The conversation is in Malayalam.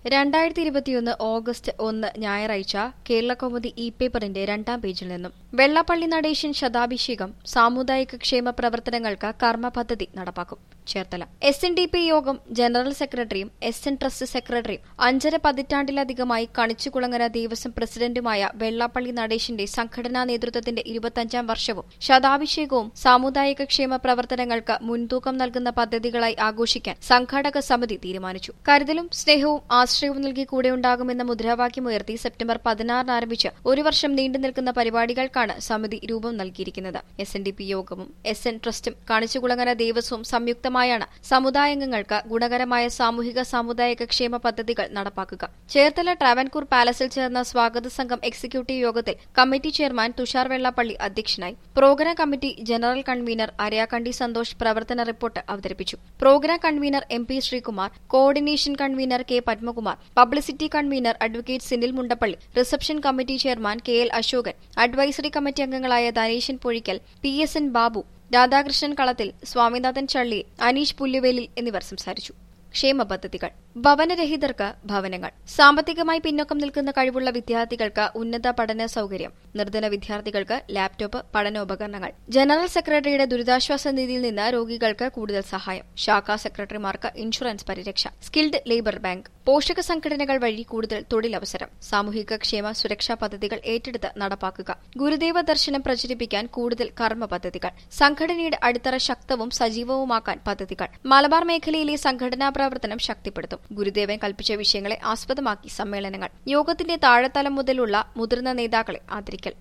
രണ്ടായിരത്തി ഇരുപത്തിയൊന്ന് ഓഗസ്റ്റ് ഒന്ന് ഞായറാഴ്ച കേരളകൗമുദി ഇ പേപ്പറിന്റെ രണ്ടാം പേജിൽ നിന്നും വെള്ളാപ്പള്ളി നടേശൻ ശതാഭിഷേകം സാമുദായിക ക്ഷേമ പ്രവർത്തനങ്ങൾക്ക് കർമ്മ പദ്ധതി നടപ്പാക്കും Cherthala S N D P Yogam general സെക്രട്ടറിയും എസ് എൻ ട്രസ്റ്റ് സെക്രട്ടറിയും അഞ്ചര പതിറ്റാണ്ടിലധികമായി കണിച്ചുകുളങ്ങര ദേവസ്വം പ്രസിഡന്റുമായ വെള്ളാപ്പള്ളി നടേശന്റെ സംഘടനാ നേതൃത്വത്തിന്റെ ഇരുപത്തഞ്ചാം വർഷവും ശതാഭിഷേകവും സാമുദായിക ക്ഷേമ പ്രവർത്തനങ്ങൾക്ക് മുൻതൂക്കം നൽകുന്ന പദ്ധതികളായി ആഘോഷിക്കാൻ സംഘാടക സമിതി തീരുമാനിച്ചു കരുതലും സ്നേഹവും ആശ്രയവും നൽകി കൂടെയുണ്ടാകുമെന്ന മുദ്രാവാക്യമുയർത്തി സെപ്റ്റംബർ പതിനാറിന് ആരംഭിച്ച് ഒരു വർഷം നീണ്ടു നിൽക്കുന്ന പരിപാടികൾക്കാണ് സമിതി രൂപം നൽകിയിരിക്കുന്നത് എസ് എൻ ഡി പി യോഗവും എസ് എൻ ട്രസ്റ്റും കാണിച്ചുകുളങ്ങര ദേവസ്വവും സംയുക്തമായാണ് സമുദായാംഗങ്ങൾക്ക് ഗുണകരമായ സാമൂഹിക സാമുദായിക ക്ഷേമ പദ്ധതികൾ നടപ്പാക്കുക ചേർത്തല ട്രാവൻകൂർ പാലസിൽ ചേർന്ന സ്വാഗത സംഘം എക്സിക്യൂട്ടീവ് യോഗത്തിൽ കമ്മിറ്റി ചെയർമാൻ തുഷാർ വെള്ളാപ്പള്ളി അധ്യക്ഷനായി programme committee general convener Arayakkandi Santhosh പ്രവർത്തന റിപ്പോർട്ട് അവതരിപ്പിച്ചു programme convener M P Sreekumar coordination convener K Padmakumar publicity convener advocate Sinil Mundappally reception committee chairman K L Asokan advisory committee അംഗങ്ങളായ Dhaneshan Pozhikkal P S N Babu Radhakrishnan Kalathil Swaminathan ചള്ളി Aneesh പുല്ലുവേലിൽ എന്നിവർ സംസാരിച്ചു ക്ഷേമ പദ്ധതികൾ ഭവനരഹിതർക്ക് ഭവനങ്ങൾ സാമ്പത്തികമായി പിന്നോക്കം നിൽക്കുന്ന കഴിവുള്ള വിദ്യാർത്ഥികൾക്ക് ഉന്നത പഠന സൌകര്യം നിർധന വിദ്യാർത്ഥികൾക്ക് ലാപ്ടോപ്പ് പഠനോപകരണങ്ങൾ ജനറൽ സെക്രട്ടറിയുടെ ദുരിതാശ്വാസ നിധിയിൽ നിന്ന് രോഗികൾക്ക് കൂടുതൽ സഹായം ശാഖാ സെക്രട്ടറിമാർക്ക് ഇൻഷുറൻസ് പരിരക്ഷ സ്കിൽഡ് ലേബർ ബാങ്ക് പോഷക സംഘടനകൾ വഴി കൂടുതൽ തൊഴിലവസരം സാമൂഹിക ക്ഷേമ സുരക്ഷാ പദ്ധതികൾ ഏറ്റെടുത്ത് നടപ്പാക്കുക ഗുരുദേവ ദർശനം പ്രചരിപ്പിക്കാൻ കൂടുതൽ കർമ്മ പദ്ധതികൾ സംഘടനയുടെ അടിത്തറ ശക്തവും സജീവവുമാക്കാൻ പദ്ധതികൾ മലബാർ മേഖലയിലെ സംഘടനാ പ്രവർത്തനം ശക്തിപ്പെടുത്തും ഗുരുദേവൻ കൽപ്പിച്ച വിഷയങ്ങളെ ആസ്പദമാക്കി സമ്മേളനങ്ങൾ യോഗത്തിന്റെ താഴെത്തലം മുതലുള്ള മുതിർന്ന നേതാക്കളെ ആദരിക്കൽ